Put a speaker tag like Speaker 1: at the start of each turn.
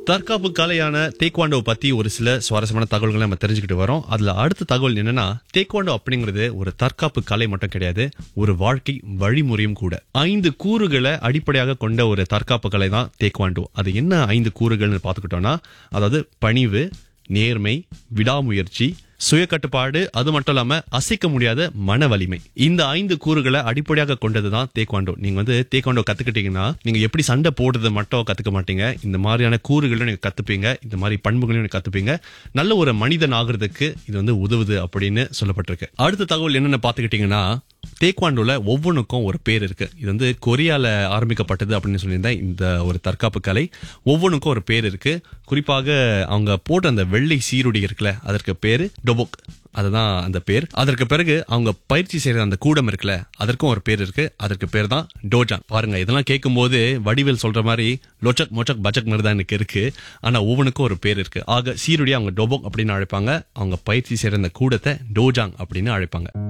Speaker 1: தற்காப்பு கலையான தேக்வாண்டோ பத்தி ஒரு சில சுவாரஸ்யமான தகவல்களை நம்ம தெரிஞ்சுக்கிட்டு வரோம் அதுல அடுத்த தகவல் என்னன்னா தேக்வாண்டோ அப்படிங்கிறது ஒரு தற்காப்பு கலை மட்டும் கிடையாது ஒரு வாழ்க்கை வழிமுறையும் கூட ஐந்து கூறுகளை அடிப்படையாக கொண்ட ஒரு தற்காப்பு கலை தான் தேக்வாண்டோ அது என்ன ஐந்து கூறுகள்னு பார்த்துக்கிட்டோம்னா அதாவது பணிவு நேர்மை விடாமுயற்சி சுய கட்டுப்பாடு அது மட்டும் இல்லாம அசைக்க முடியாத மன வலிமை இந்த ஐந்து கூறுகளை அடிப்படையாக கொண்டதுதான் தேக்வாண்டோ நீங்க வந்து தேக்வாண்டோ கத்துக்கிட்டீங்கன்னா நீங்க எப்படி சண்டை போடுறது மட்டும் கத்துக்க மாட்டீங்க இந்த மாதிரியான கூறுகளையும் நீங்க கத்துப்பீங்க இந்த மாதிரி பண்புகளையும் நீங்க கத்துப்பீங்க நல்ல ஒரு மனிதன் ஆகுறதுக்கு இது வந்து உதவுது அப்படின்னு சொல்லப்பட்டிருக்கு அடுத்த தகவல் என்னன்னு பாத்துக்கிட்டீங்கன்னா தேக்வாண்டோல ஒவ்வொன்றுக்கும் ஒரு பேர் இருக்கு இது வந்து கொரியால ஆரம்பிக்கப்பட்டது அப்படின்னு சொல்லியிருந்தேன் இந்த ஒரு தற்காப்பு கலை ஒவ்வொன்றுக்கும் ஒரு பேர் இருக்கு குறிப்பாக அவங்க போட்ட அந்த வெள்ளை சீருடி இருக்குல்ல அதற்கு பேரு டொபோக் அதுதான் அந்த பேர் அதற்கு பிறகு அவங்க பயிற்சி செய்யற அந்த கூடம் இருக்குல்ல அதற்கும் ஒரு பேர் இருக்கு அதற்கு பேர் தான் டோஜான் பாருங்க இதெல்லாம் கேட்கும்போது வடிவேல் சொல்ற மாதிரி லொச்சக் மொச்சக் பச்சக் மாதிரி தான் எனக்கு இருக்கு ஆனா ஒவ்வொன்றுக்கும் ஒரு பேர் இருக்கு ஆக சீருடி அவங்க டொபோக் அப்படின்னு அழைப்பாங்க அவங்க பயிற்சி செய்யற அந்த கூடத்தை டோஜாங் அப்படின்னு அழைப்பாங்க